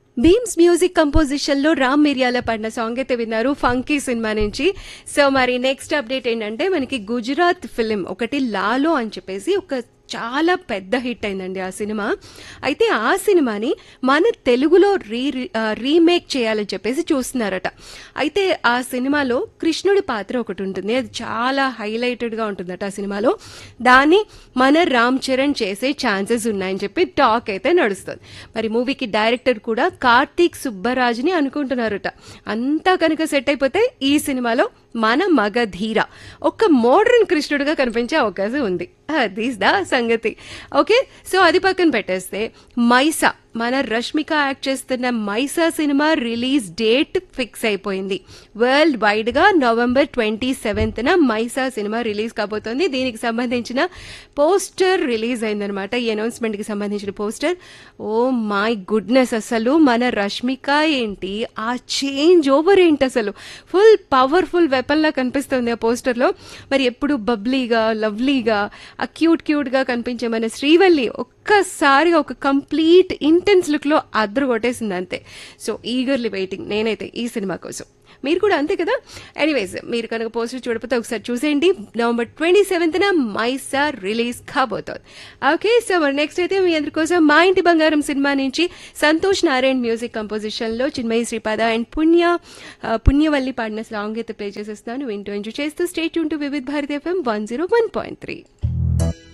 Bheems music composition లో రామ్ మిరియాల పడిన సాంగ్ అయితే విన్నారు ఫంకీ సినిమా నుంచి సో మరి నెక్స్ట్ అప్డేట్ ఏంటంటే మనకి గుజరాత్ ఫిలిం ఒకటి లాలో అని చెప్పేసి ఒక చాలా పెద్ద హిట్ అయిందండి ఆ సినిమా అయితే ఆ సినిమాని మన తెలుగులో రీ ఆ, రీమేక్ చేయాలని చెప్పేసి చూస్తున్నారట అయితే ఆ సినిమాలో కృష్ణుడి పాత్ర ఒకటి ఉంటుంది అది చాలా హైలైటెడ్గా ఉంటుందట ఆ సినిమాలో దాన్ని మన రామ్ చరణ్ చేసే ఛాన్సెస్ ఉన్నాయని చెప్పి టాక్ అయితే నడుస్తుంది మరి మూవీకి డైరెక్టర్ కూడా కార్తీక్ సుబ్బరాజ్ని అనుకుంటున్నారట అంతా కనుక సెట్ అయిపోతే ఈ సినిమాలో మన మగధీర ఒక మోడర్న్ కృష్ణుడిగా కనిపించే అవకాశం ఉంది దీస్ ద సంగతి ఓకే సో అది పక్కన పెట్టేస్తే మైసా మన రష్మిక యాక్ట్ చేస్తున్న Mysa cinema release date fix అయిపోయింది వరల్డ్ వైడ్ గా నవంబర్ ట్వంటీ సెవెంత్ న మైసా సినిమా రిలీజ్ కాబోతోంది దీనికి సంబంధించిన పోస్టర్ రిలీజ్ అయిందనమాట ఈ అనౌన్స్మెంట్ కి సంబంధించిన పోస్టర్ ఓ మై గుడ్నెస్ అసలు మన రష్మిక ఏంటి ఆ చేంజ్ ఓవర్ ఏంటి అసలు ఫుల్ పవర్ఫుల్ వెపన్ లా కనిపిస్తుంది ఆ పోస్టర్ లో మరి ఎప్పుడు బబ్లీగా లవ్లీగా ఆ క్యూట్ క్యూట్ గా కనిపించే మన శ్రీవల్లి ఒక్కసారిగా ఒక కంప్లీట్ ఇంటెన్స్ లుక్ లో అద్దరు కొట్టేసింది అంతే సో ఈగర్లీ వెయిటింగ్ నేనైతే ఈ సినిమా కోసం మీరు కూడా అంతే కదా ఎనీవేస్ మీరు కనుక పోస్టర్ చూడకపోతే ఒకసారి చూసేయండి నవంబర్ ట్వంటీ సెవెంత్న మైసా రిలీజ్ కాబోతోంది ఓకే సో మరి నెక్స్ట్ అయితే మీ అందరి కోసం మా ఇంటి బంగారం సినిమా నుంచి సంతోష్ నారాయణ్ మ్యూజిక్ కంపోజిషన్ లో చిన్మయి శ్రీపాద అండ్ పుణ్య ఆ, పుణ్యవల్లి పాడిన సాంగ్ అయితే ప్లే చేసేస్తున్నాను వింటూ ఎంజాయ్ చేస్తూ స్టేట్ యూన్ to Vividh Bharati FM one zero one point three